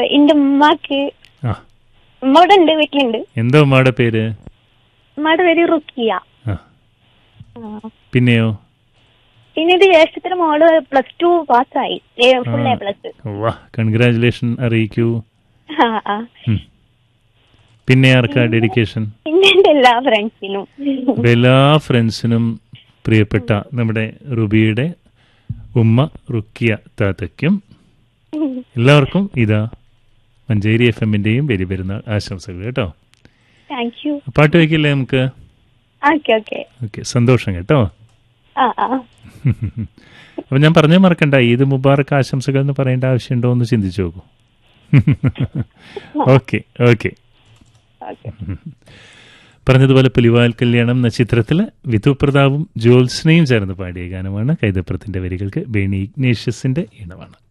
എന്റെ ഉമ്മാക്ക് ആ ഉമ്മ ഇവിടെ ഉണ്ട് വീട്ടിലുണ്ട് എന്താ ഉമ്മയുടെ പേര് ഉമ്മയുടെ പേര് റുക്കിയ ആ ആ. പിന്നെയോ പിന്നെ ഇത് ജ്യേഷ്ഠത്തിന്റെ മോള് പ്ലസ് ടു പാസ്സായി ഫുൾ എ പ്ലസ് വാ കൺഗ്രാചുലേഷൻ അറിയിക്കൂ ആ ആ ഉം. പിന്നെ ആർക്കാ ഡെഡിക്കേഷൻ പിന്നെ എന്റെ എല്ലാ ഫ്രണ്ട്സിനും എല്ലാ ഫ്രണ്ട്സിനും പ്രിയപ്പെട്ട നമ്മുടെ റുബിയുടെ ഉമ്മ റുക്കിയ താത്തയ്ക്കും എല്ലാവർക്കും ഇതാ മഞ്ചേരി എഫ് എമ്മിന്റെയും വലിയ പെരുന്നാൾ ആശംസകൾ കേട്ടോ താങ്ക് യു പാട്ട് വയ്ക്കില്ലേ നമുക്ക് ഓക്കെ ഓക്കെ ഓക്കെ സന്തോഷം കേട്ടോ ആ ആ അപ്പൊ ഞാൻ പറഞ്ഞു മറക്കണ്ട ഈദ് മുബാറക്ക് ആശംസകൾ എന്ന് പറയേണ്ട ആവശ്യമുണ്ടോ എന്ന് ചിന്തിച്ചു നോക്കൂ ഓക്കെ ഓക്കെ ഓക്കെ പറഞ്ഞതുപോലെ പുലിവാൽ കല്യാണം എന്ന ചിത്രത്തിൽ വിധു പ്രതാപും ജ്യോത്സ്നയും ചേർന്ന് പാടിയ ഗാനമാണ് കൈതപ്രത്തിന്റെ വരികൾക്ക് ബേണി ഇഗ്നേഷ്യസിന്റെ ഈണമാണ്